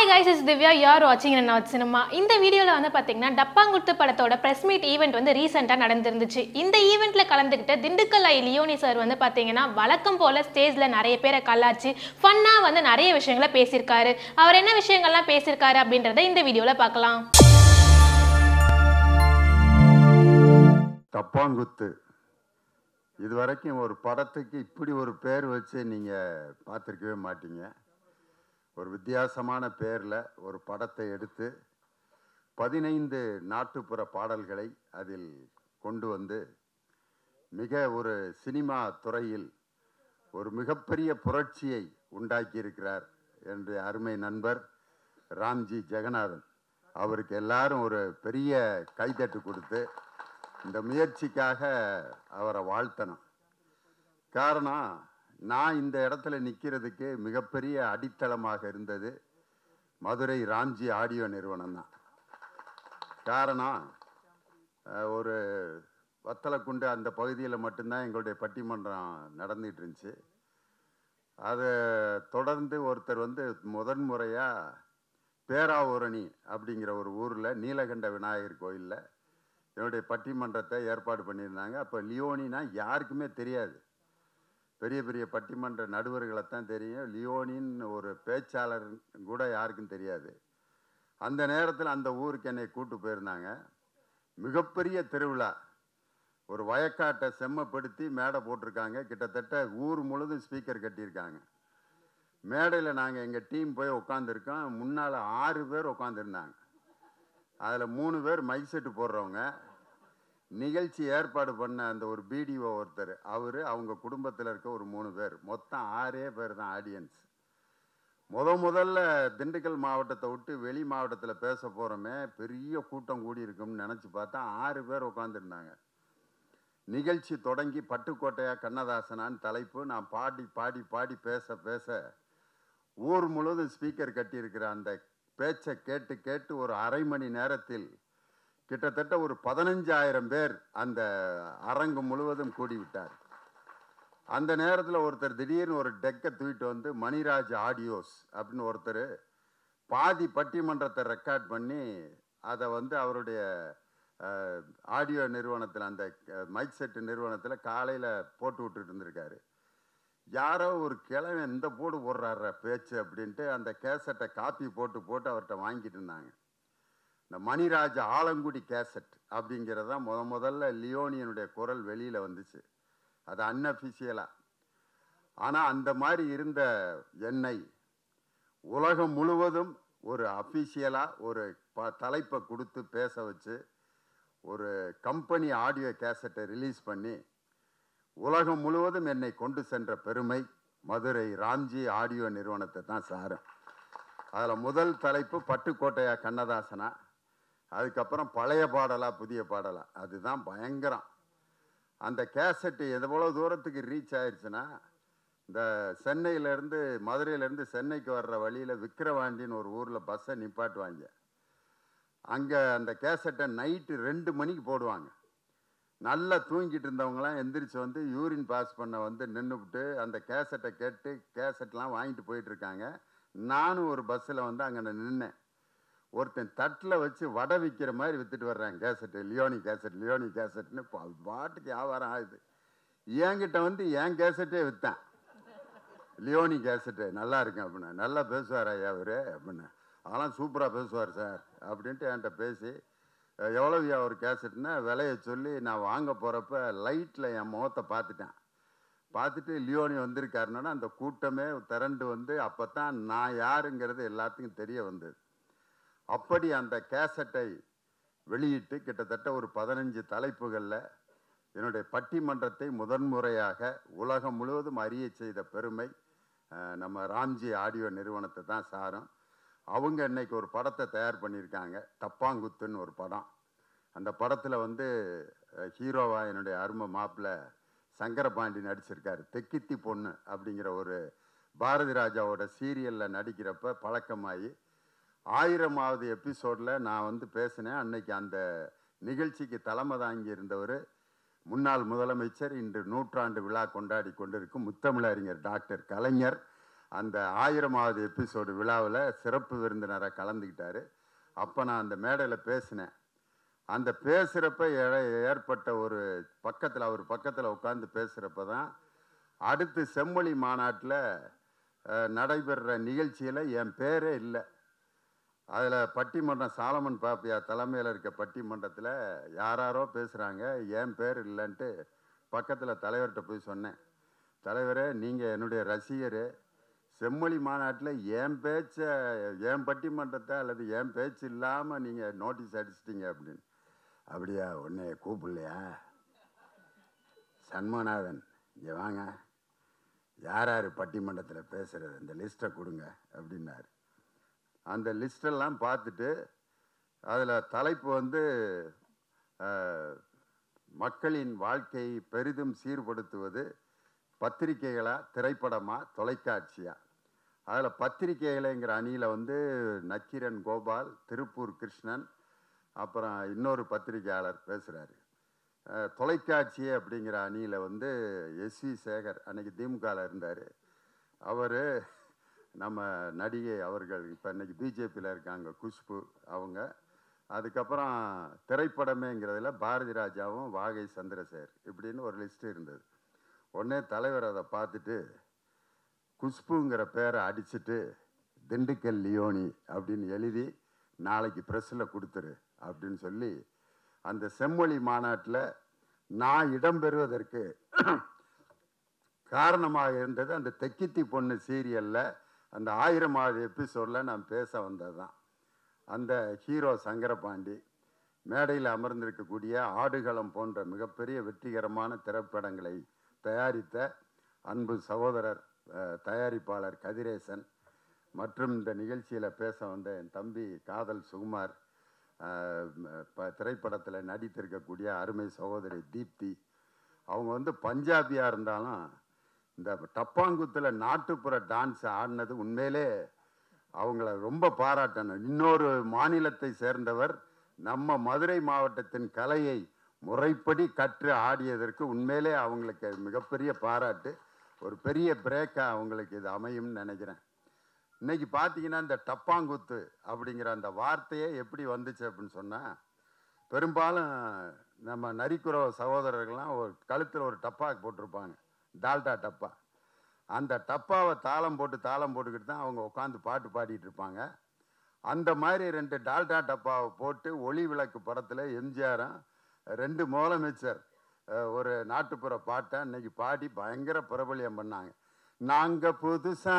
guys is Divya யார் வாட்சிங் not cinema இந்த வீடியோவில் வந்து பார்த்தீங்கன்னா டப்பாங்குத்து படத்தோட ப்ரெஸ் மீட் ஈவெண்ட் வந்து ரீசெண்டாக நடந்திருந்துச்சு இந்த ஈவெண்ட்டில் கலந்துக்கிட்ட திண்டுக்கல் ஐ லியோனி சார் வந்து பார்த்தீங்கன்னா வழக்கம் போல் ஸ்டேஜில் நிறைய பேரை கலாச்சு ஃபன்னாக வந்து நிறைய விஷயங்களை பேசியிருக்காரு அவர் என்ன விஷயங்கள்லாம் பேசியிருக்காரு அப்படின்றத இந்த வீடியோவில் பார்க்கலாம் தப்பாங்குத்து இது வரைக்கும் ஒரு படத்துக்கு இப்படி ஒரு பேர் வச்சு நீங்கள் பார்த்துருக்கவே மாட்டீங்க ஒரு வித்தியாசமான பேரில் ஒரு படத்தை எடுத்து பதினைந்து நாட்டுப்புற பாடல்களை அதில் கொண்டு வந்து மிக ஒரு சினிமா துறையில் ஒரு மிகப்பெரிய புரட்சியை உண்டாக்கியிருக்கிறார் என்று அருமை நண்பர் ராம்ஜி ஜெகநாதன் அவருக்கு எல்லாரும் ஒரு பெரிய கைதட்டு கொடுத்து இந்த முயற்சிக்காக அவரை வாழ்த்தணும் காரணம் நான் இந்த இடத்துல நிற்கிறதுக்கு மிகப்பெரிய அடித்தளமாக இருந்தது மதுரை ராம்ஜி ஆடியோ நிறுவனம் தான் காரணம் அஹ், ஒரு வத்தலக்குண்டு அந்த பகுதியில் மட்டும்தான் எங்களுடைய பட்டிமன்றம் நடந்துட்டு இருந்துச்சு அதை தொடர்ந்து ஒருத்தர் வந்து முதன் முறையாக பேராவூரணி அப்படிங்கிற ஒரு ஊரில் நீலகண்ட விநாயகர் கோயிலில் என்னுடைய பட்டிமன்றத்தை ஏற்பாடு பண்ணியிருந்தாங்க அப்போ லியோனினா யாருக்குமே தெரியாது பெரிய பெரிய பட்டிமன்ற நடுவர்களைத்தான் தெரியும் லியோனின்னு ஒரு பேச்சாளர் கூட யாருக்கும் தெரியாது அந்த நேரத்தில் அந்த ஊருக்கு என்னை கூட்டு போயிருந்தாங்க மிகப்பெரிய திருவிழா ஒரு வயக்காட்டை செம்மப்படுத்தி மேடை போட்டிருக்காங்க கிட்டத்தட்ட ஊர் முழுதும் ஸ்பீக்கர் கட்டியிருக்காங்க மேடையில் நாங்கள் எங்கள் டீம் போய் உட்காந்துருக்கோம் முன்னால் ஆறு பேர் உட்காந்துருந்தாங்க அதில் மூணு பேர் மைக் செட்டு போடுறவங்க நிகழ்ச்சி ஏற்பாடு பண்ண அந்த ஒரு பிடிஓ ஒருத்தர் அவர் அவங்க குடும்பத்தில் இருக்க ஒரு மூணு பேர் மொத்தம் ஆறே பேர் தான் ஆடியன்ஸ் முத முதல்ல திண்டுக்கல் மாவட்டத்தை விட்டு வெளி மாவட்டத்தில் பேச போகிறோமே பெரிய கூட்டம் கூடி இருக்கும்னு நினச்சி பார்த்தா ஆறு பேர் உட்காந்துருந்தாங்க நிகழ்ச்சி தொடங்கி பட்டுக்கோட்டையா கண்ணதாசனான்னு தலைப்பு நான் பாடி பாடி பாடி பேச பேச ஊர் முழுவதும் ஸ்பீக்கர் கட்டியிருக்கிற அந்த பேச்சை கேட்டு கேட்டு ஒரு அரை மணி நேரத்தில் கிட்டத்தட்ட ஒரு பதினஞ்சாயிரம் பேர் அந்த அரங்கு முழுவதும் கூடிவிட்டார் அந்த நேரத்தில் ஒருத்தர் திடீர்னு ஒரு டெக்கை தூக்கிட்டு வந்து மணிராஜ் ஆடியோஸ் அப்படின்னு ஒருத்தர் பாதி பட்டிமன்றத்தை ரெக்கார்ட் பண்ணி அதை வந்து அவருடைய ஆடியோ நிறுவனத்தில் அந்த மைக் செட்டு நிறுவனத்தில் காலையில் போட்டு விட்டுட்டு இருந்திருக்காரு யாரோ ஒரு கிழவன் இந்த போடு போடுறாரு பேச்சு அப்படின்ட்டு அந்த கேசட்டை காப்பி போட்டு போட்டு அவர்கிட்ட வாங்கிட்டு இருந்தாங்க இந்த மணிராஜ் ஆலங்குடி கேசட் அப்படிங்கிறது தான் முத முதல்ல லியோனியனுடைய குரல் வெளியில் வந்துச்சு அது அன்அஃபிஷியலாக ஆனால் அந்த மாதிரி இருந்த என்னை உலகம் முழுவதும் ஒரு அஃபிஷியலாக ஒரு ப தலைப்பை கொடுத்து பேச வச்சு ஒரு கம்பெனி ஆடியோ கேசட்டை ரிலீஸ் பண்ணி உலகம் முழுவதும் என்னை கொண்டு சென்ற பெருமை மதுரை ராம்ஜி ஆடியோ நிறுவனத்தை தான் சாரும் அதில் முதல் தலைப்பு பட்டுக்கோட்டையா கண்ணதாசனா அதுக்கப்புறம் பழைய பாடலா புதிய பாடலா அதுதான் பயங்கரம் அந்த கேசட்டு எவ்வளோ தூரத்துக்கு ரீச் ஆயிடுச்சுன்னா இந்த சென்னையிலேருந்து மதுரையிலேருந்து சென்னைக்கு வர்ற வழியில் விக்கிரவாண்டின்னு ஒரு ஊரில் பஸ்ஸை நிப்பாட்டுவாங்க அங்கே அந்த கேசட்டை நைட்டு ரெண்டு மணிக்கு போடுவாங்க நல்லா தூங்கிட்டு இருந்தவங்களாம் எந்திரிச்சு வந்து யூரின் பாஸ் பண்ண வந்து நின்றுவிட்டு அந்த கேசட்டை கேட்டு கேசட்லாம் வாங்கிட்டு போயிட்டு இருக்காங்க நானும் ஒரு பஸ்ஸில் வந்து அங்கே நின்னேன் ஒருத்தன் தட்டில் வச்சு வடை விற்கிற மாதிரி வித்துட்டு வர்றாங்க கேசட்டு லியோனி கேசட் லியோனி கேசட்னு பா- பாட்டுக்கு வியாபாரம் ஆகுது என்கிட்ட வந்து என் கேசட்டே விற்றேன் லியோனி கேசட்டு நல்லா இருக்கும் அப்படின்னு நல்லா பேசுவார் ஐயா அவரு அப்படின்னு அதெல்லாம் சூப்பராக பேசுவார் சார் அப்படின்ட்டு என்கிட்ட பேசி "அஹ், எவ்வளவுயா ஒரு கேசட்னா விலையை சொல்லி நான் வாங்க போகிறப்ப லைட்டில் என் முகத்தை பார்த்துட்டேன் பார்த்துட்டு லியோனி வந்திருக்காருன்னா அந்த கூட்டமே திரண்டு வந்து அப்போ தான் நான் யாருங்கிறது எல்லாத்துக்கும் தெரிய வந்தது அப்படி அந்த கேசட்டை வெளியிட்டு கிட்டத்தட்ட ஒரு பதினஞ்சு தலைப்புகளில் என்னுடைய பட்டிமன்றத்தை முதன்முறையாக உலகம் முழுவதும் அறிய செய்த பெருமை அஹ், நம்ம ராம்ஜி ஆடியோ நிறுவனத்தை தான் சாரும் அவங்க இன்னைக்கு ஒரு படத்தை தயார் பண்ணியிருக்காங்க தப்பாங்குத்துன்னு ஒரு படம் அந்த படத்தில் வந்து அஹ், ஹீரோவா என்னுடைய அருமை மாப்பிள்ளை சங்கரபாண்டி நடிச்சிருக்காரு தெக்கித்தி பொண்ணு அப்படிங்கிற ஒரு பாரதி ராஜாவோட சீரியலில் நடிக்கிறப்ப பழக்கமாகி ஆயிரமாவது எபிசோடில் நான் வந்து பேசினேன் அன்னைக்கு அந்த நிகழ்ச்சிக்கு தலைமை தாங்கி இருந்தவர் முன்னாள் முதலமைச்சர் இன்று நூற்றாண்டு விழா கொண்டாடி கொண்டிருக்கும் முத்தமிழறிஞர் டாக்டர் கலைஞர் அந்த ஆயிரமாவது எபிசோடு விழாவில் சிறப்பு விருந்தினராக கலந்துக்கிட்டாரு அப்போ நான் அந்த மேடையில் பேசினேன் அந்த பேசுகிறப்ப ஏற்பட்ட ஒரு பக்கத்தில் அவர் பக்கத்தில் உட்காந்து பேசுகிறப்ப தான் அடுத்து செம்மொழி மாநாட்டில் நடைபெறுற நிகழ்ச்சியில் என் பேரே இல்லை அதில் பட்டிமன்றம் சாலமன் பாப்பியா தலைமையில் இருக்க பட்டிமன்றத்தில் யாராரோ பேசுகிறாங்க என் பேர் இல்லைன்ட்டு பக்கத்தில் தலைவர்கிட்ட போய் சொன்னேன் தலைவரே நீங்கள் என்னுடைய ரசிகர் செம்மொழி மாநாட்டில் என் பேச்சை என் பட்டிமன்றத்தை அல்லது என் பேச்சு இல்லாமல் நீங்கள் நோட்டீஸ் அடிச்சிட்டீங்க அப்படின்னு அப்படியா உன்னை கூப்பிடலையா சண்முகநாதன் இங்கே வாங்க யார் யார் பட்டிமன்றத்தில் பேசுகிறது இந்த லிஸ்ட்டை கொடுங்க அப்படின்னாரு அந்த லிஸ்டெல்லாம் பார்த்துட்டு அதில் தலைப்பு வந்து அஹ், மக்களின் வாழ்க்கையை பெரிதும் சீர்படுத்துவது பத்திரிகைகளா திரைப்படமா தொலைக்காட்சியா அதில் பத்திரிகைகளைங்கிற அணியில் வந்து நக்கீரன் கோபால் திருப்பூர் கிருஷ்ணன் அப்புறம் இன்னொரு பத்திரிகையாளர் பேசுகிறாரு தொலைக்காட்சி அப்படிங்கிற அணியில் வந்து எஸ்வி சேகர் அன்னைக்கு திமுகவில் இருந்தார் அவர் நம்ம நடிகை அவர்கள் இப்போ இன்னைக்கு பிஜேபியில் இருக்காங்க குஷ்பு அவங்க அதுக்கப்புறம் திரைப்படமேங்கிறதுல பாரதி ராஜாவும் வாகை சந்திரசேகர் இப்படின்னு ஒரு லிஸ்ட் இருந்தது உடனே தலைவர் அதை பார்த்துட்டு குஷ்புங்கிற பேரை அடிச்சிட்டு திண்டுக்கல் லியோனி அப்படின்னு எழுதி நாளைக்கு ப்ரெஸ்ஸில் கொடுத்துரு அப்படின்னு சொல்லி அந்த செம்மொழி மாநாட்டில் நான் இடம்பெறுவதற்கு காரணமாக இருந்தது அந்த தெக்கித்தி பொண்ணு சீரியலில் அந்த ஆயிரமாவது எபிசோடில் நான் பேச வந்தது தான் அந்த ஹீரோ சங்கரபாண்டி மேடையில் அமர்ந்திருக்கக்கூடிய ஆடுகளம் போன்ற மிகப்பெரிய வெற்றிகரமான திரைப்படங்களை தயாரித்த அன்பு சகோதரர் அஹ், தயாரிப்பாளர் கதிரேசன் மற்றும் இந்த நிகழ்ச்சியில் பேச வந்த என் தம்பி காதல் சுகுமார் திரைப்படத்தில் நடித்திருக்கக்கூடிய அருமை சகோதரி தீப்தி அவங்க வந்து பஞ்சாபியாக இருந்தாலும் இந்த டப்பாங்குத்தில் நாட்டுப்புற டான்ஸ் ஆடினது உண்மையிலே அவங்கள ரொம்ப பாராட்டணும் இன்னொரு மாநிலத்தை சேர்ந்தவர் நம்ம மதுரை மாவட்டத்தின் கலையை முறைப்படி கற்று ஆடியதற்கு உண்மையிலே அவங்களுக்கு மிகப்பெரிய பாராட்டு ஒரு பெரிய பிரேக்காக அவங்களுக்கு இது அமையும்னு நினைக்கிறேன் இன்னைக்கு பார்த்தீங்கன்னா இந்த டப்பாங்குத்து அப்படிங்கிற அந்த வார்த்தையே எப்படி வந்துச்சு அப்படின்னு சொன்னால் பெரும்பாலும் நம்ம நரிக்குறவ சகோதரர்கள்லாம் ஒரு கழுத்தில் ஒரு டப்பா போட்டிருப்பாங்க டால்டா டப்பா அந்த டப்பாவை தாளம் போட்டு தாளம் போட்டுக்கிட்டு தான் அவங்க உட்காந்து பாட்டு பாடிட்டு இருப்பாங்க அந்த மாதிரி ரெண்டு டால்டா டப்பாவை போட்டு ஒளி விளக்கு படத்தில் எம்ஜிஆரும் ரெண்டு முதலமைச்சர் அஹ், ஒரு நாட்டுப்புற பாட்டை இன்னைக்கு பாடி பயங்கர பிரபலியம் பண்ணாங்க நாங்க புதுசா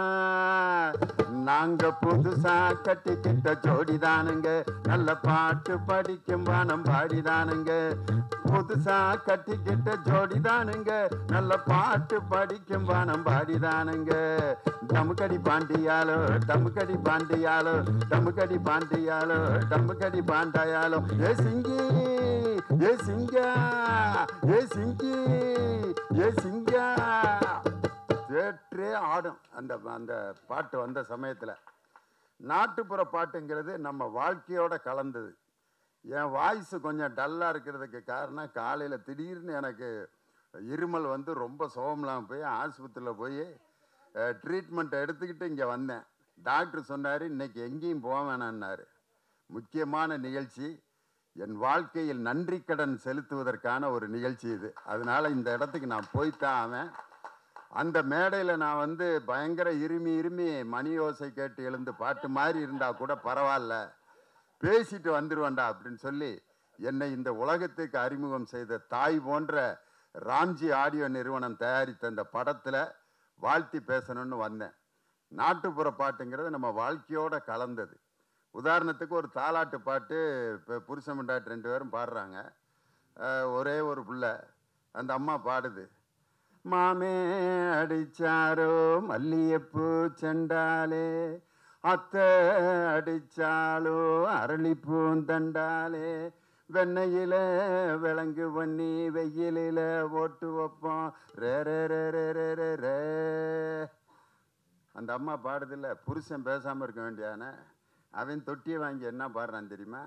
நாங்க புதுசா கட்டிக்கிட்ட ஜோடிதானுங்க நல்ல பாட்டு படிக்கும் வானம் பாடிதானுங்க புதுசா கட்டிக்கிட்ட ஜோடிதானுங்க நல்ல பாட்டு படிக்கும் வானம் பாடிதானுங்க டமுக்கடி பாண்டியாலோ டமுக்கடி பாண்டியாலோ டமுக்கடி பாண்டியாலோ டமுக்கடி பாண்டாயாலோ ஏ சிங்கி ஏ சிங்கா ஏ சிங்கி ஏ சிங்கா தேற்றே ஆடும் அந்த அந்த பாட்டு வந்த சமயத்தில் நாட்டுப்புற பாட்டுங்கிறது நம்ம வாழ்க்கையோட கலந்தது என் வாய்ஸ் கொஞ்சம் டல்லாக இருக்கிறதுக்கு காரணம் காலையில் திடீர்னு எனக்கு இருமல் வந்து ரொம்ப சோகம்லாம் போய் ஆஸ்பத்திரியில் போய் ட்ரீட்மெண்ட் எடுத்துக்கிட்டு இங்கே வந்தேன் டாக்டர் சொன்னார் இன்னைக்கு எங்கேயும் போக வேணான்னாரு முக்கியமான நிகழ்ச்சி என் வாழ்க்கையில் நன்றி கடன் செலுத்துவதற்கான ஒரு நிகழ்ச்சி இது அதனால இந்த இடத்துக்கு நான் போய்த்தான் ஆவேன் அந்த மேடையில் நான் வந்து பயங்கர இருமி இருமி மணி ஓசை கேட்டு எழுந்து பாட்டு மாதிரி இருந்தால் கூட பரவாயில்ல பேசிட்டு வந்துருவேன்டா அப்படின்னு சொல்லி என்னை இந்த உலகத்துக்கு அறிமுகம் செய்த தாய் போன்ற ராம்ஜி ஆடியோ நிறுவனம் தயாரித்த இந்த படத்தில் வாழ்த்தி பேசணும்னு வந்தேன் நாட்டுப்புற பாட்டுங்கிறது நம்ம வாழ்க்கையோட கலந்தது உதாரணத்துக்கு ஒரு தாலாட்டு பாட்டு இப்போ புருஷன் முண்டாட்டி ரெண்டு பேரும் பாடுறாங்க அஹ் ஒரே ஒரு புள்ள அந்த அம்மா பாடுது மாமே அடிச்சாரோ மல்லிகைப்பூ செண்டாலே அத்தை அடிச்சாலோ அரளிப்பூந்தண்டாலே வெண்ணையில விலங்கு பண்ணி வெயிலில ஓட்டு வைப்போம் ரே ரே ரே ரே ரே ரே ரே அந்த அம்மா பாடுதில்ல புருஷன் பேசாம இருக்க வேண்டியானே அவன் தொட்டியை வாங்கி என்ன பாடுறான் தெரியுமா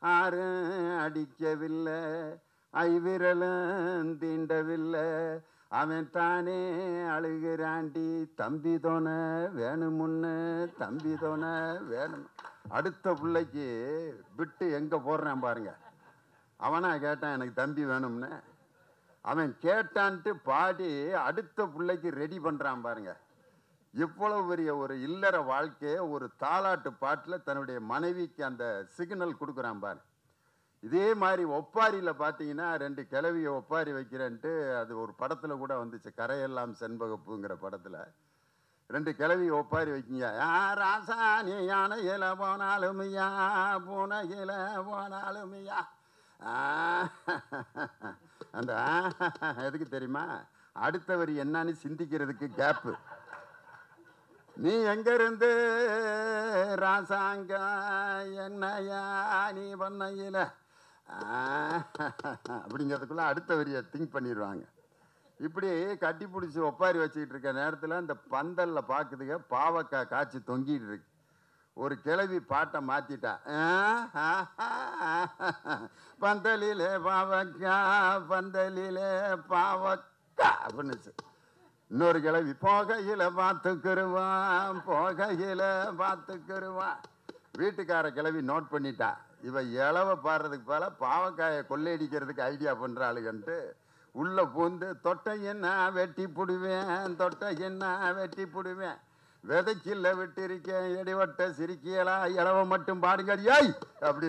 ஆரும் அடிக்கவில்லை ஐவிரலும் தீண்டவில்லை அவன் தானே அழுகிறாண்டி தம்பி தோண வேணுமுன்னு தம்பி தோண வேணும் அடுத்த பிள்ளைக்கு விட்டு எங்கே போடுறான் பாருங்க அவனா கேட்டான் எனக்கு தம்பி வேணும்னு அவன் கேட்டான்ட்டு பாடி அடுத்த பிள்ளைக்கு ரெடி பண்ணுறான் பாருங்க இவ்வளவு பெரிய ஒரு இல்லற வாழ்க்கையை ஒரு தாலாட்டு பாட்டில் தன்னுடைய மனைவிக்கு அந்த சிக்னல் கொடுக்குறான் பாரு இதே மாதிரி ஒப்பாரியில் பார்த்தீங்கன்னா ரெண்டு கிளவியை ஒப்பாரி வைக்கிறேன்ட்டு அது ஒரு படத்தில் கூட வந்துச்சு கரையெல்லாம் செண்பகப்புங்கிற படத்தில் ரெண்டு கிளவி ஒப்பாரி வைக்கிங்க யா ராசா நீ யானையில போனாலுமையா பூனையில போனாலுமையா ஆ, அந்த ஆ, எதுக்கு தெரியுமா அடுத்த வரி என்னன்னு சிந்திக்கிறதுக்கு கேப்பு நீ எங்க இருந்து ராசாங்க என்னையா நீ பண்ணையில அப்படிங்கிறதுக்குள்ள அடுத்த வரியை திங்க் பண்ணிடுவாங்க இப்படி கட்டி பிடிச்சி ஒப்பாரி வச்சுக்கிட்டு இருக்க நேரத்தில் இந்த பந்தல்ல பார்க்குதுங்க பாவக்காய் காய்ச்சி தொங்கிட்டு இருக்கு ஒரு கிளவி பாட்டை மாத்திட்டா பந்தலிலே பாவக்கா பந்தலிலே பாவக்கா அப்படின்னுச்சு இன்னொரு கிளவி போகையில பார்த்துக்கிருவான் போகையில பார்த்துக்கிருவான் வீட்டுக்கார கிளவி நோட் பண்ணிட்டா இவ இளவ பாடுறதுக்கு போல பாவக்காயை கொள்ளையடிக்கிறதுக்கு ஐடியா பண்றாளுகன்ட்டு உள்ள பூந்து தொட்டை என்ன வெட்டி புடுவேன் தொட்டை என்ன வெட்டி புடுவேன் விதைக்கில்ல விட்டிருக்கேன் இடிவட்ட சிரிக்கியலா இளவ மட்டும் பாடுங்க ஏய் அப்படி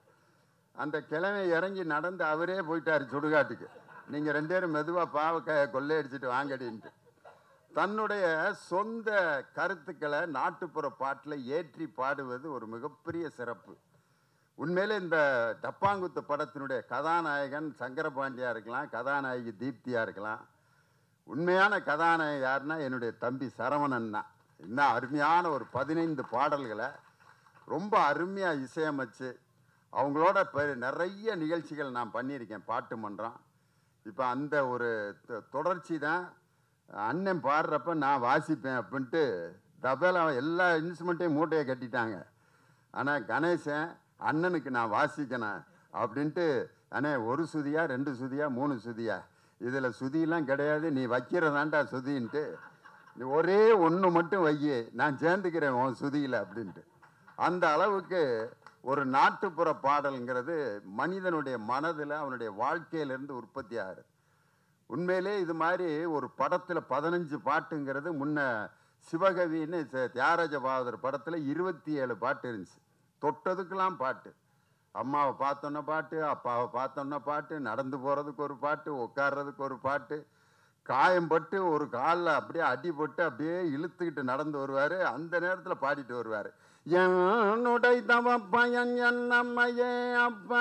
அந்த கிழமை இறங்கி நடந்து அவரே போயிட்டாரு சுடுகாட்டுக்கு நீங்கள் ரெண்டு பேரும் மெதுவாக பாவக்காயை கொள்ளையடிச்சிட்டு வாங்கடின்ட்டு தன்னுடைய சொந்த கருத்துக்களை நாட்டுப்புற பாட்டில் ஏற்றி பாடுவது ஒரு மிகப்பெரிய சிறப்பு உண்மையிலே இந்த டப்பாங்குத்து படத்தினுடைய கதாநாயகன் சங்கரபாண்டியா இருக்கலாம் கதாநாயகி தீப்தியா இருக்கலாம் உண்மையான கதாநாயகன் யாருன்னா என்னுடைய தம்பி சரவணன் தான் இன்னும் அருமையான ஒரு பதினைந்து பாடல்களை ரொம்ப அருமையாக இசையமைச்சு அவங்களோட பெ- நிறைய நிகழ்ச்சிகள் நான் பண்ணியிருக்கேன் பாட்டு மன்றம் இப்போ அந்த ஒரு தொ- தொடர்ச்சி தான் அண்ணன் பாடுறப்ப நான் வாசிப்பேன் அப்படின்ட்டு தபேலா எல்லா இன்ஸ்ட்ருமெண்ட்டையும் மூட்டையை கட்டிட்டாங்க ஆனால் கணேசன் அண்ணனுக்கு நான் வாசிக்கணும் அப்படின்ட்டு அண்ணே ஒரு சுதியா ரெண்டு சுதியா மூணு சுதியா இதில் சுதியெல்லாம் கிடையாது நீ வைக்கிறதாண்டா சுதின்ட்டு நீ ஒரே ஒன்று மட்டும் வையி நான் சேர்ந்துக்கிறேன் உன் சுதியில் அப்படின்ட்டு அந்த அளவுக்கு ஒரு நாட்டுப்புற பாடல்ங்கிறது மனிதனுடைய மனதில் அவனுடைய வாழ்க்கையிலிருந்து உற்பத்தி ஆகுது உண்மையிலே இது மாதிரி ஒரு படத்தில் பதினஞ்சு பாட்டுங்கிறது முன்ன சிவகவின்னு ச- தியாகராஜ பாகவதர் படத்தில் இருபத்தி ஏழு பாட்டு இருந்துச்சு தொட்டதுக்கெல்லாம் பாட்டு அம்மாவை பார்த்தோன்ன பாட்டு அப்பாவை பார்த்தோன்ன பாட்டு நடந்து போகிறதுக்கு ஒரு பாட்டு உட்கார்றதுக்கு ஒரு பாட்டு காயம்பட்டு ஒரு காலில் அப்படியே அடிபட்டு அப்படியே இழுத்துக்கிட்டு நடந்து வருவார் அந்த நேரத்தில் பாடிட்டு வருவார் என்னுடைய தவ பையன் என்னம்மையே அப்பா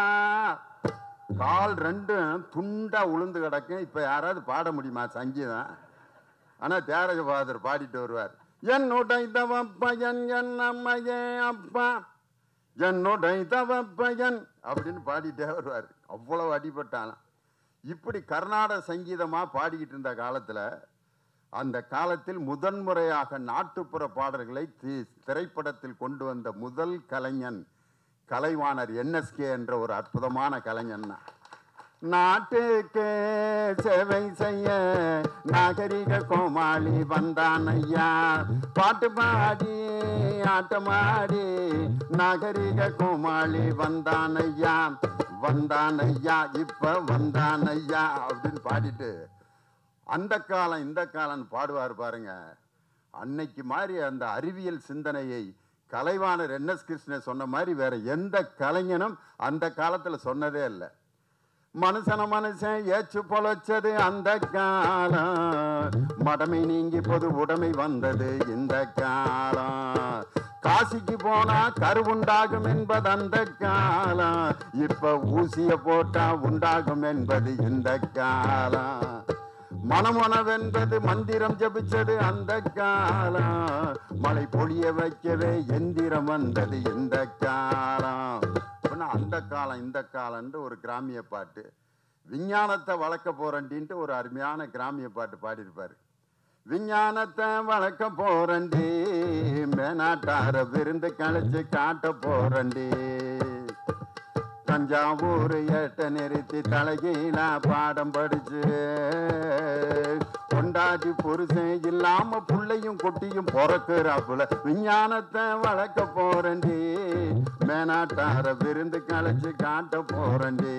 கால் ரெண்டும் துண்டா உளுந்து கிடக்கும் இப்போ யாராவது பாட முடியுமா சங்கீதம் ஆனால் தியாகராஜ பாதர் பாடிட்டு வருவார் என்னுடைய தவ பையன் என்னம்மையே அப்பா என்னுடைய தவ பையன் அப்படின்னு பாடிட்டே வருவார் அவ்வளவு அடிபட்டாலாம் இப்படி கர்நாடக சங்கீதமாக பாடிக்கிட்டு இருந்த காலத்தில் அந்த காலத்தில் முதன்முறையாக நாட்டுப்புற பாடல்களை தி- திரைப்படத்தில் கொண்டு வந்த முதல் கலைஞன் கலைவாணர் என்எஸ்கே என்ற ஒரு அற்புதமான கலைஞன் தான் நாட்டுக்கு சேவை செய்ய நாகரிக கோமாளி வந்தான் ஐயா பாட்டு பாடி ஆட்டமாடி நாகரிக கோமாளி வந்தான் ஐயா வந்தான் ஐயா இப்ப வந்தான் ஐயா அப்படின்னு பாடிட்டு அந்த காலம் இந்த காலம் பாடுவார் பாருங்க அன்னைக்கு மாதிரி அந்த அறிவியல் சிந்தனையை கலைவாணர் என்எஸ் கிருஷ்ணன் சொன்ன மாதிரி வேற எந்த கலைஞனும் அந்த காலத்துல சொன்னதே இல்லை மனுஷன மனுஷன் ஏச்சு பொழைச்சது அந்த காலம் மடமை நீங்கி பொது உடைமை வந்தது இந்த காலம் காசிக்கு போனா கருவுண்டாகும் என்பது அந்த காலம் இப்ப ஊசிய போட்டா உண்டாகும் என்பது இந்த காலம் மனமனவென்பது மந்திரம் ஜபிச்சது அந்த காலம் மழை பொழிய வைக்கவே எந்திரம் வந்தது இந்த காலம் அப்படின்னா அந்த காலம் இந்த காலம்னு ஒரு கிராமிய பாட்டு விஞ்ஞானத்தை வளர்க்க போறேன்டின்ட்டு ஒரு அருமையான கிராமிய பாட்டு பாடியிருப்பாரு விஞ்ஞானத்தை வளர்க்க போறண்டி மேனாட்டார விருந்து கழிச்சு காட்ட போறண்டி தஞ்சாவூர் எட்ட நிறுத்தி தலைகீழா பாடம் படிச்சு கொண்டாடி புருஷன் இல்லாம புள்ளையும் கொட்டியும் பிறக்குறாப்புல விஞ்ஞானத்தை வளர்க்க போறண்டி மேனாட்டார விருந்து கலைச்சு காட்ட போறண்டி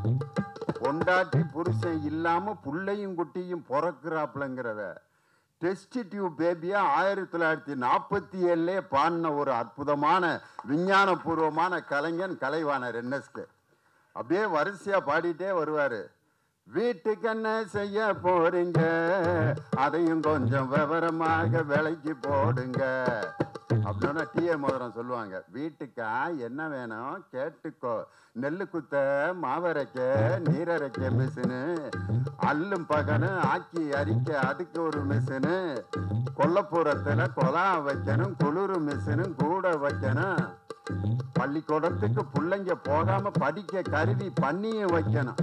பொண்டாட்டி புருஷன் இல்லாம புள்ளையும் குட்டியும் பிறக்குறாப்புலங்கிறத டெஸ்ட் டியூப் பேபியா ஆயிரத்தி தொள்ளாயிரத்தி நாற்பத்தி ஏழுலே பாடின ஒரு அற்புதமான விஞ்ஞானபூர்வமான கலைஞன் கலைவாணர் என்எஸ்கே அப்படியே வரிசையா பாடிட்டே வருவாரு வீட்டுக்கு என்ன செய்ய போறீங்க அதையும் கொஞ்சம் விவரமாக விலைக்கு போடுங்க அப்படின்னா டிஏ மோதிரம் சொல்லுவாங்க வீட்டுக்கா என்ன வேணும் கேட்டுக்கோ நெல்லு குத்த மாவரைக்க நீரரைக்க மிஷினு அல்லும் பகனு ஆக்கி அரிக்க அதுக்கு ஒரு மிஷினு கொல்லப்புறத்துல கொலா வைக்கணும் குளிர் மிஷினும் கூட வைக்கணும் பள்ளிக்கூடத்துக்கு பிள்ளைங்க போகாம படிக்க கருவி பண்ணியும் வைக்கணும்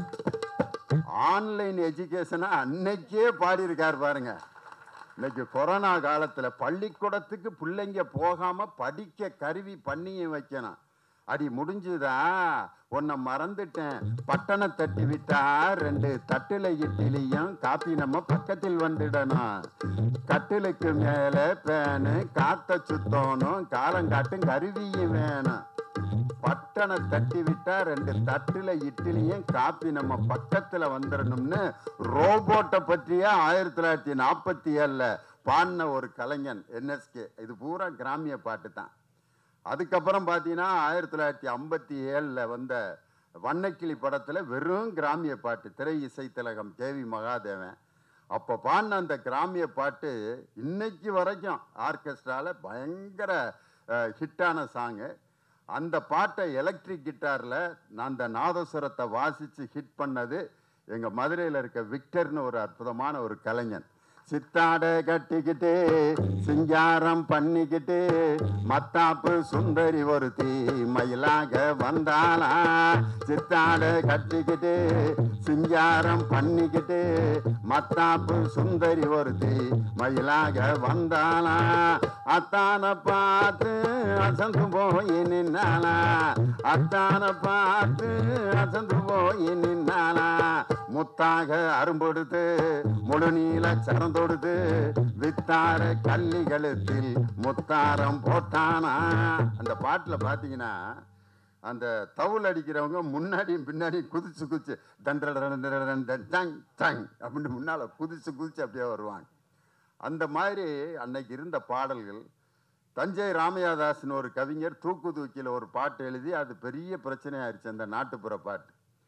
ஆன்லைன் எஜுகேஷனை அன்னைக்கே பாடியிருக்காரு பாருங்க இன்னைக்கு கொரோனா காலத்துல பள்ளிக்கூடத்துக்கு பிள்ளைங்க போகாம படிக்க கருவி பண்ணியும் வைக்கணும் அடி முடிஞ்சுதா உன்னை மறந்துட்டேன் பட்டண தட்டி விட்டா ரெண்டு தட்டுல இட்லியும் காப்பி நம்ம பக்கத்தில் வந்துடணும் கட்டிலுக்கு மேல பேனு காத்த சுத்தணும் காலங்காட்டும் கருவியும் வேணும் பட்டனை தட்டி விட்டா ரெண்டு தட்டுல இட்லியும் காப்பி நம்ம பக்கத்துல வந்துடணும்னு ரோபோட்டை பற்றிய ஆயிரத்தி தொள்ளாயிரத்தி நாற்பத்தி ஏழுல பாடின ஒரு கலைஞன் என்எஸ்கே இது பூரா கிராமிய பாட்டு தான் அதுக்கப்புறம் பார்த்தீங்கன்னா ஆயிரத்தி தொள்ளாயிரத்தி ஐம்பத்தி ஏழில் வந்த வண்ணக்கிளி படத்தில் வெறும் கிராமிய பாட்டு திரை இசை திலகம் கேவி மகாதேவன் அப்போ பாடின அந்த கிராமிய பாட்டு இன்னைக்கு வரைக்கும் ஆர்கெஸ்ட்ராவில் பயங்கர ஹிட்டான சாங்கு அந்த பாட்டை எலக்ட்ரிக் கிட்டாரில் நான் அந்த நாதஸ்வரத்தை வாசித்து ஹிட் பண்ணது எங்கள் மதுரையில் இருக்க விக்டர்னு ஒரு அற்புதமான ஒரு கலைஞன் சித்தாடை கட்டிக்கிட்டு சிங்காரம் பண்ணிக்கிட்டு மத்தாப்பு சுந்தரி ஒருத்தி மயிலாக வந்தாளா சித்தாடை கட்டிக்கிட்டு சிங்காரம் பண்ணிக்கிட்டு மத்தாப்பு சுந்தரி ஒருத்தி மயிலாக வந்தாளா அத்தான பார்த்து அசந்து போய் நின்னாளா அத்தான பார்த்து அசந்து போய் நின்னாளா முத்தாக அரும்பொடுத்து முழு நீல சரந்தொடுத்து வித்தார கள்ளி கழுத்தில் முத்தாரம் போட்டானா அந்த பாட்டுல பாத்தீங்கன்னா அந்த தவுல் அடிக்கிறவங்க முன்னாடியும் பின்னாடியும் குதிச்சு குதிச்சு தண்டரன் டங் டங் அப்படின்னு முன்னால குதிச்சு குதிச்சு அப்படியே வருவாங்க அந்த மாதிரி அன்னைக்கு இருந்த பாடல்கள் தஞ்சை ராமையாதாஸ்னு ஒரு கவிஞர் தூக்கு தூக்கில ஒரு பாட்டு எழுதி அது பெரிய பிரச்சனையாயிருச்சு அந்த நாட்டுப்புற பாட்டு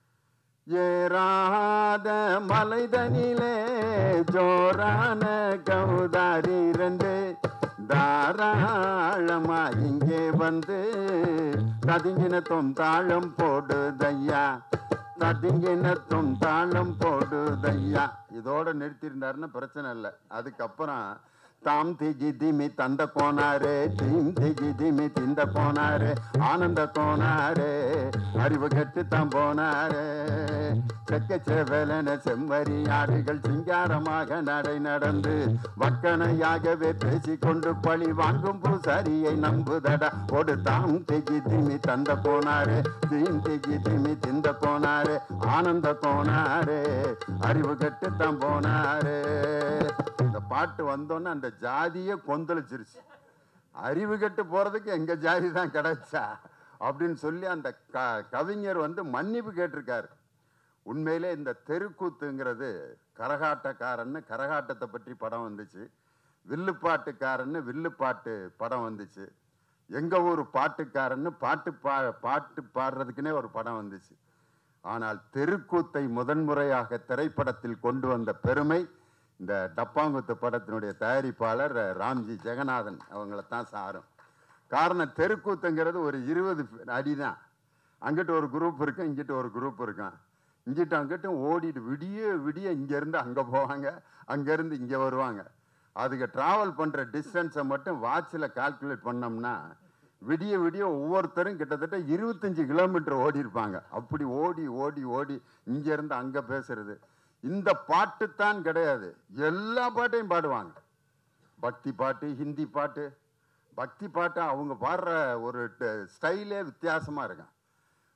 ஏறாத மலைதனிலே ஜோரான கௌதாரி ரெண்டு தாராளமா இங்கே வந்து ததுங்கின தொந்தாளம் போடுதையா ததுங்கின தொந்தாளம் போடுதையா இதோட நிறுத்தியிருந்தாருன்னா பிரச்சனை இல்லை அதுக்கப்புறம் தாம் திகி திமி தந்த கோனாரே தீம் திகி திமி திந்த போனாரே ஆனந்த கோனாரே அறிவு கெட்டு தான் போனாரே செக்க செவலன செம்மறி ஆடுகள் சிங்காரமாக நடை நடந்து வக்கனையாகவே பேசிக்கொண்டு பழி வாங்கும் பூசாரியை நம்புதடா ஒரு தாம் திகி திமி தந்த போனாரே தீம் திகி திமி திந்த போனாரே ஆனந்த கோனாரே அறிவு கெட்டு தான் போனாரே இந்த பாட்டு வந்தோன்னே அந்த ஜாதியே கொந்தளிச்சிருச்சு அறிவு கெட்டு போறதுக்கு எங்க ஜாதி தான் கிடைச்சா அப்படின்னு சொல்லி அந்த க கவிஞர் வந்து மன்னிப்பு கேட்டிருக்காரு உண்மையிலே இந்த தெருக்கூத்துங்கிறது கரகாட்டக்காரன்னு கரகாட்டத்தை பற்றி படம் வந்துச்சு வில்லுப்பாட்டுக்காரன்னு வில்லுப்பாட்டு படம் வந்துச்சு எங்க ஊர் பாட்டுக்காரன்னு பாட்டு பா பாட்டு பாடுறதுக்குன்னே ஒரு படம் வந்துச்சு ஆனால் தெருக்கூத்தை முதன்முறையாக திரைப்படத்தில் கொண்டு வந்த பெருமை இந்த டப்பாங்குத்து படத்தினுடைய தயாரிப்பாளர் ராம்ஜி ஜெகநாதன் அவங்கள தான் சாரும் காரணம் தெருக்கூத்துங்கிறது ஒரு இருபது அடி தான் அங்கிட்டு ஒரு குரூப் இருக்கும் இங்கிட்டு ஒரு குரூப் இருக்கும் இங்கிட்டு அங்கிட்டு ஓடிட்டு விடிய விடிய இங்கேருந்து அங்கே போவாங்க அங்கேருந்து இங்கே வருவாங்க அதுக்கு ட்ராவல் பண்ணுற டிஸ்டன்ஸை மட்டும் வாட்சில் கால்குலேட் பண்ணோம்னா விடிய விடிய ஒவ்வொருத்தரும் கிட்டத்தட்ட இருபத்தஞ்சு கிலோமீட்டர் ஓடி இருப்பாங்க அப்படி ஓடி ஓடி ஓடி இங்கேருந்து அங்கே பேசுறது இந்த பாட்டு தான் கிடையாது எல்லா பாட்டையும் பாடுவாங்க பக்தி பாட்டு ஹிந்தி பாட்டு பக்தி பாட்டு அவங்க பாடுற ஒரு ஸ்டைலே வித்தியாசமாக இருக்கும்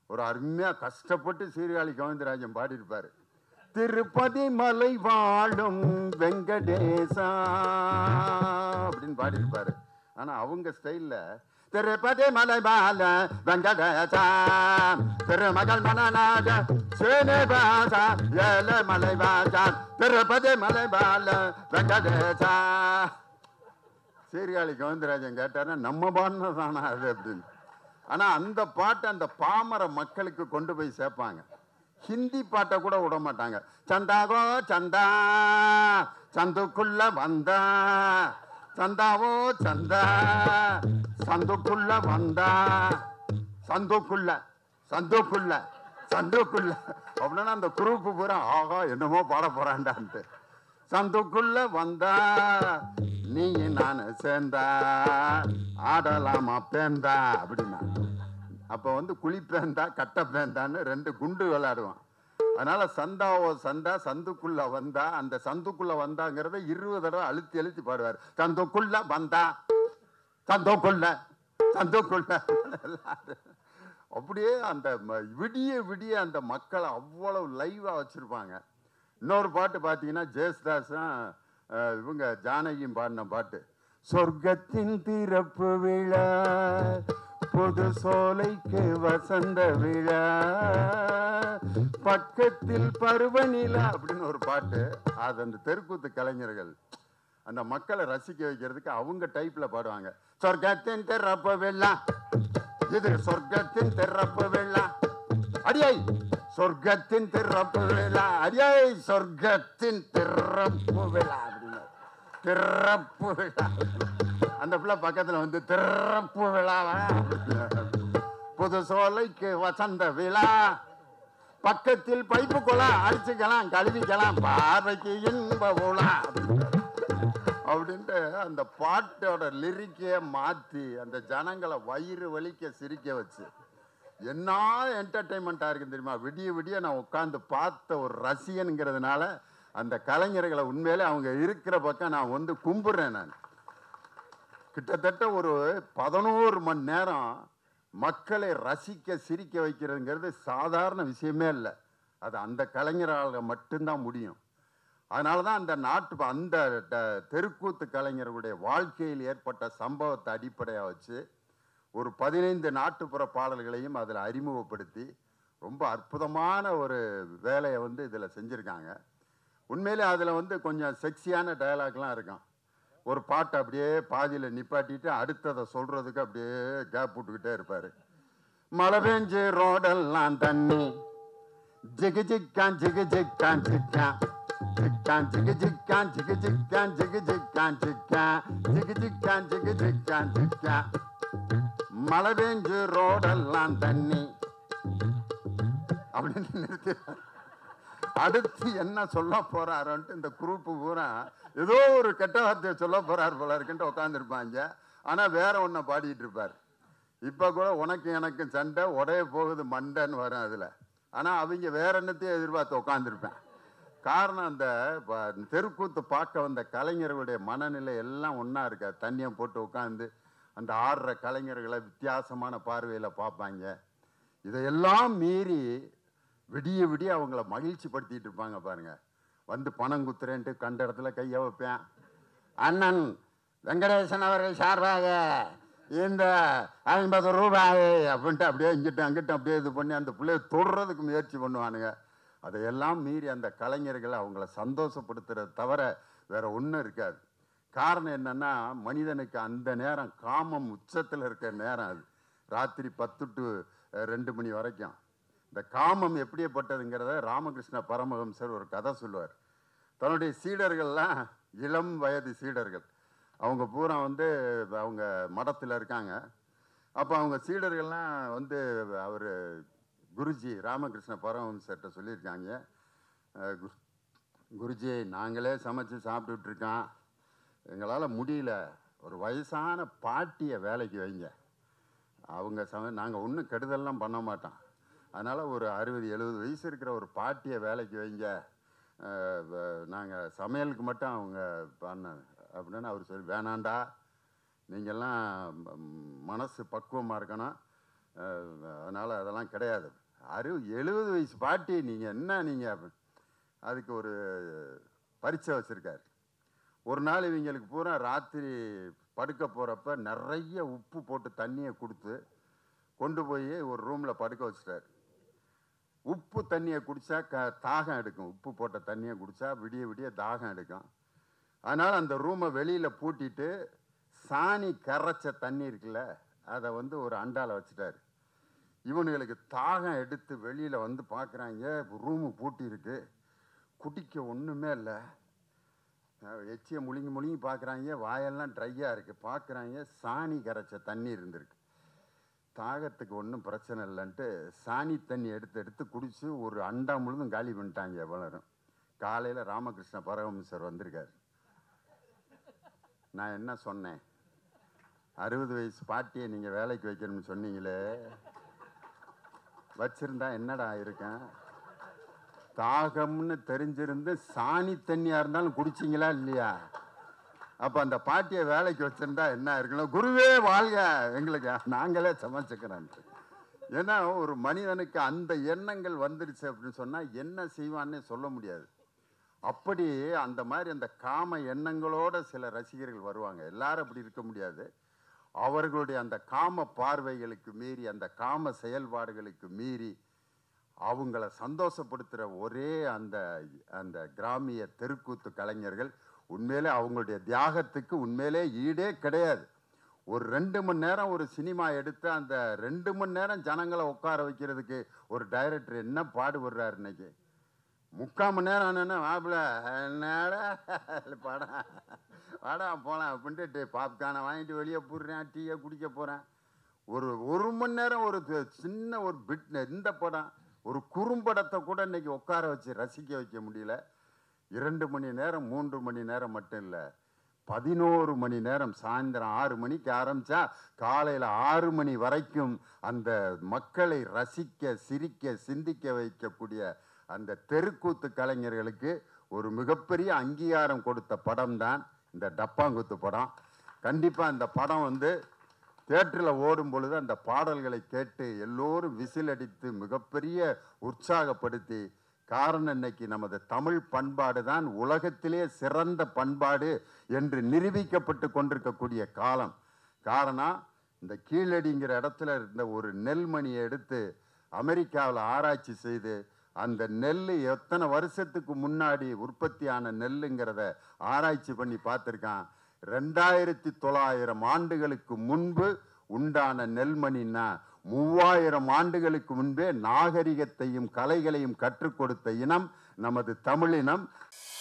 ஒரு அருமையாக கஷ்டப்பட்டு சீர்காழி கோவிந்தராஜன் பாடியிருப்பார் திருப்பதி மலை வாழும் வெங்கடேசா அப்படின்னு பாடியிருப்பாரு ஆனா அவங்க ஸ்டைல்ல திருப்பதி மலை பால வெங்கடேசா திருமகள் மனநாத சீனிவாசா ஏல மலை வாசா திருப்பதி மலை பால வெங்கடேசா சீர்காழி கோவிந்தராஜன் கேட்டாருன்னா நம்ம பாடினதானா அது அப்படின்னு ஆனா அந்த பாட்டை அந்த பாமர மக்களுக்கு கொண்டு போய் சேர்ப்பாங்க ஹிந்தி பாட்டை கூட விட மாட்டாங்க சந்தாகோ சந்தா சந்துக்குள்ள வந்தா சந்தாவோ சந்தா சந்துக்குள்ள வந்தா சந்துக்குள்ள சந்துக்குள்ள சந்துக்குள்ள அப்படின்னா அந்த குரூப்பு பூரா ஆகா என்னமோ பாட போறான்டான்ட்டு சந்துக்குள்ள வந்தா நீ நான் சேர்ந்தா ஆடலாமா பேந்தா அப்படின்னா அப்போ வந்து குழி பேந்தா கட்டை பேந்தான்னு ரெண்டு குண்டு விளையாடுவான் அதனால சந்தாவோ சந்தா சந்துக்குள்ள வந்தா அந்த சந்துக்குள்ள வந்தாங்கிறத இருபது தடவை அழுத்தி அழுத்தி பாடுவார் சந்துக்குள்ள வந்தா சந்துக்குள்ள சந்துக்குள்ள அப்படியே அந்த ம- விடிய விடிய அந்த மக்களை அவ்வளவு லைவா வச்சிருப்பாங்க இன்னொரு பாட்டு பார்த்தீங்கன்னா ஜெயசுதாஸும் அஹ், இவங்க ஜானகியும் பாடின பாட்டு சொர்க்கத்தின் திறப்பு விழா பொது சோலைக்கு வசந்த விழா பக்கத்தில் பருவநிலா அப்படின்னு ஒரு பாட்டு அது அந்த தெருக்கூத்து கலைஞர்கள் அந்த மக்களை ரசிக்க வைக்கிறதுக்கு அவங்க டைப்ல பாடுவாங்க சொர்க்கத்தின் திறப்பு விழா இது சொர்க்கத்தின் திறப்பு விழா அடியை சொர்க்கத்தின் திறப்பு விழா அடியை சொர்க்கத்தின் திறப்பு விழா அப்படின்னு திறப்பு விழா அந்த பிள்ளை பக்கத்துல வந்து திறப்பு விழாவா புது சோலைக்கு வசந்த விழா பக்கத்தில் பைப்பு குளம் அடிச்சுக்கலாம் கழுவிக்கலாம் பார்வைக்கு இன்ப உலா அப்படின்ட்டு அந்த பாட்டோட லிரிக்கே மாத்தி அந்த ஜனங்களை வயிறு வலிக்க சிரிக்க வச்சு என்ன என்டர்டைன்மெண்ட்டாக இருக்கு தெரியுமா விடிய விடிய நான் உட்காந்து பார்த்த ஒரு ரசிகனுங்கிறதுனால அந்த கலைஞர்களை உண்மையிலே அவங்க இருக்கிற பக்கம் நான் வந்து கும்பிடுறேன் நான் கிட்டத்தட்ட ஒரு பதினோரு மணி நேரம் மக்களை ரசிக்க சிரிக்க வைக்கிறதுங்கிறது சாதாரண விஷயமே இல்லை அது அந்த கலைஞரால் மட்டும்தான் முடியும் அதனால தான் அந்த நாட்டு அந்த ட- தெருக்கூத்து கலைஞர்களுடைய வாழ்க்கையில் ஏற்பட்ட சம்பவத்தை அடிப்படையாக வச்சு ஒரு பதினைந்து நாட்டுப்புற பாடல்களையும் அதில் அறிமுகப்படுத்தி ரொம்ப அற்புதமான ஒரு வேலையை வந்து இதில் செஞ்சுருக்காங்க உண்மையிலே அதில் வந்து கொஞ்சம் செக்ஸியான டயலாக்லாம் இருக்கும் ஒரு பாட்டை அப்படியே பாதியில் நிப்பாட்டிட்டு அடுத்ததை சொல்கிறதுக்கு அப்படியே கேப் விட்டுக்கிட்டே இருப்பார் மழை பெஞ்சு ரோடெல்லாம் தண்ணி ஜிகு ஜிக்கான் ஜிகு ஜிக்கான் ஜிக்கான் ஜிக்கான் ஜிகு ஜிக்கான் ஜிகு ஜிக்கான் ஜிகு ஜிக்கான் ஜிக்கான் ஜிகு ஜிக்கான் ஜிகு ஜிக்கான் ஜிக்கான் மழை பெஞ்சு ரோடெல்லாம் தண்ணி அப்படின்னு நிறுத்தி அடுத்து என்ன சொல்ல போறாருன்ட்டு இந்த குரூப்பு பூரா ஏதோ ஒரு கெட்ட வார்த்தையை சொல்ல போறாரு போல இருக்குன்ட்டு உட்காந்துருப்பாங்க ஆனா வேற ஒன்றை பாடிட்டு இருப்பார் இப்போ கூட உனக்கு எனக்கு சண்டை உடைய போகுது மண்டைன்னு வரும் அதுல ஆனா அவங்க வேற என்னத்தையும் எதிர்பார்த்து உட்காந்துருப்பேன் காரணம் அந்த ப- தெருக்கூத்து பார்க்க வந்த கலைஞர்களுடைய மனநிலை எல்லாம் ஒன்றா இருக்கா தண்ணியை போட்டு உட்காந்து அந்த ஆடுற கலைஞர்களை வித்தியாசமான பார்வையில் பார்ப்பாங்க இதையெல்லாம் மீறி விடிய விடிய அவங்கள மகிழ்ச்சி படுத்திட்டு இருப்பாங்க பாருங்க வந்து பணம் குத்துறேன்ட்டு கண்ட இடத்துல கையை வைப்பேன் அண்ணன் வெங்கடேசன் அவர்கள் சார்பாக இந்த ஐம்பது ரூபாய் அப்படின்ட்டு அப்படியே இங்கிட்ட அங்கிட்ட அப்படியே இது பண்ணி அந்த பிள்ளைய தொடுறதுக்கு முயற்சி பண்ணுவானுங்க அதையெல்லாம் மீறி அந்த கலைஞர்களை அவங்கள சந்தோஷப்படுத்துறது தவிர வேற ஒன்றும் இருக்காது காரணம் என்னன்னா மனிதனுக்கு அந்த நேரம் காமம் உச்சத்தில் இருக்கிற நேரம் அது ராத்திரி பத்து டு அஹ், ரெண்டு மணி வரைக்கும் இந்த காமம் எப்படிப்பட்டதுங்கிறத ராமகிருஷ்ண பரமஹம்சர் ஒரு கதை சொல்லுவார் தன்னுடைய சீடர்கள்லாம் இளம் வயது சீடர்கள் அவங்க பூரா வந்து அவங்க மடத்தில் இருக்காங்க அப்போ அவங்க சீடர்கள்லாம் வந்து அவர் குருஜி ராமகிருஷ்ண பரமஹம்சர்கிட்ட சொல்லியிருக்காங்க அஹ், கு- குருஜி நாங்களே சமைச்சு சாப்பிட்டுட்டு இருக்கோம் எங்களால் முடியல ஒரு வயசான பாட்டியை வேலைக்கு வைங்க அவங்க சம நாங்கள் ஒன்றும் கெடுதல்லாம் பண்ண மாட்டோம் அதனால் ஒரு அறுபது எழுபது வயசு இருக்கிற ஒரு பாட்டியை வேலைக்கு வைங்க நாங்கள் சமையலுக்கு மட்டும் அவங்க பண்ண அப்படின்னு அவர் சொல்லி வேணாண்டா நீங்கள்லாம் ம், மனசு பக்குவமாக இருக்கணும் அதனால் அதெல்லாம் கிடையாது அறு எழுபது வயசு பாட்டி நீங்கள் என்ன நீங்கள் அதுக்கு ஒரு பரீட்சை வச்சுருக்காரு ஒரு நாள் இவங்களுக்கு பூரா ராத்திரி படுக்க போகிறப்ப நிறைய உப்பு போட்டு தண்ணியை கொடுத்து கொண்டு போய் ஒரு ரூமில் படுக்க வச்சிட்டாரு உப்பு தண்ணியை குடித்தா க தாகம் எடுக்கும் உப்பு போட்ட தண்ணியை குடித்தா விடிய விடிய தாகம் எடுக்கும் அதனால் அந்த ரூமை வெளியில் பூட்டிட்டு சாணி கரைச்ச தண்ணி இருக்குல்ல அதை வந்து ஒரு அண்டால வச்சுட்டாரு இவனுங்களுக்கு தாகம் எடுத்து வெளியில் வந்து பார்க்குறாங்க ரூமு பூட்டி இருக்கு குடிக்க ஒன்றுமே இல்லை எச்சியை முழுங்கி முழுங்கி பார்க்குறாங்க வாயெல்லாம் ட்ரையாக இருக்குது பார்க்குறாங்க சாணி கரைச்ச தண்ணி இருந்திருக்கு தாகத்துக்கு ஒன்றும் பிரச்சனை இல்லைன்ட்டு சாணி தண்ணி எடுத்து எடுத்து குடித்து ஒரு அண்டா முழுதும் காலி பண்ணிட்டாங்க எவ்வளோரும் காலையில் ராமகிருஷ்ண பரமஹம்சர் வந்திருக்காரு நான் என்ன சொன்னேன் அறுபது வயசு பாட்டியை நீங்கள் வேலைக்கு வைக்கணும்னு சொன்னீங்களே வச்சிருந்தா என்னடா இருக்கேன் தாகம்னு தெரிஞ்சிருந்து சாணி தண்ணியாக இருந்தாலும் குடிச்சிங்களா இல்லையா அப்போ அந்த பாட்டியை வேலைக்கு வச்சிருந்தா என்ன இருக்கணும் குருவே வாழ்க எங்களுக்கு நாங்களே சமைச்சுக்கிறோம் ஏன்னா ஒரு மனிதனுக்கு அந்த எண்ணங்கள் வந்துடுச்சு அப்படின்னு சொன்னால் என்ன செய்வான்னு சொல்ல முடியாது அப்படி அந்த மாதிரி அந்த காம எண்ணங்களோட சில ரசிகர்கள் வருவாங்க எல்லாரும் அப்படி இருக்க முடியாது அவர்களுடைய அந்த காம பார்வைகளுக்கு மீறி அந்த காம செயல்பாடுகளுக்கு மீறி அவங்கள சந்தோஷப்படுத்துகிற ஒரே அந்த அந்த கிராமிய தெருக்கூத்து கலைஞர்கள் உண்மையிலே அவங்களுடைய தியாகத்துக்கு உண்மையிலே ஈடே கிடையாது ஒரு ரெண்டு மணி நேரம் ஒரு சினிமா எடுத்து அந்த ரெண்டு மணி நேரம் ஜனங்களை உட்கார வைக்கிறதுக்கு ஒரு டைரக்டர் என்ன பாடுபடுறாரு இன்னைக்கு முக்கால் மணி நேரம் ஆனோன்னா மாப்பிள்ள என்னடா படம் வாடா போகலாம் அப்படின்ட்டு பாப்கார்னை வாங்கிட்டு வெளியே போடுறேன் டீயை குடிக்க போகிறேன் ஒரு ஒரு மணி நேரம் ஒரு து- சின்ன ஒரு பிட் இந்த படம் ஒரு குறும்படத்தை கூட இன்னைக்கு உட்கார வச்சு ரசிக்க வைக்க முடியல இரண்டு மணி நேரம் மூன்று மணி நேரம் மட்டும் இல்லை பதினோரு மணி நேரம் சாயந்தரம் ஆறு மணிக்கு ஆரம்பிச்சா காலையில் ஆறு மணி வரைக்கும் அந்த மக்களை ரசிக்க சிரிக்க சிந்திக்க வைக்கக்கூடிய அந்த தெருக்கூத்து கலைஞர்களுக்கு ஒரு மிகப்பெரிய அங்கீகாரம் கொடுத்த படம் தான் இந்த டப்பாங்குத்து படம் கண்டிப்பாக அந்த படம் வந்து தேட்டரில் ஓடும் பொழுது அந்த பாடல்களை கேட்டு எல்லோரும் விசில் அடித்து மிகப்பெரிய உற்சாகப்படுத்தி காரணம் இன்னைக்கு நமது தமிழ் பண்பாடு தான் உலகத்திலே சிறந்த பண்பாடு என்று நிரூபிக்கப்பட்டு கொண்டிருக்கக்கூடிய காலம் காரணம் இந்த கீழடிங்கிற இடத்துல இருந்த ஒரு நெல்மணியை எடுத்து அமெரிக்காவில் ஆராய்ச்சி செய்து அந்த நெல் எத்தனை வருஷத்துக்கு முன்னாடி உற்பத்தியான நெல்லுங்கிறத ஆராய்ச்சி பண்ணி பார்த்துருக்கான் ரெண்டாயிரத்தி தொள்ளாயிரம் ஆண்டுகளுக்கு முன்பு உண்டான நெல்மணின்னா மூவாயிரம் ஆண்டுகளுக்கு முன்பே நாகரிகத்தையும் கலைகளையும் கற்றுக் கொடுத்த இனம் நமது தமிழினம்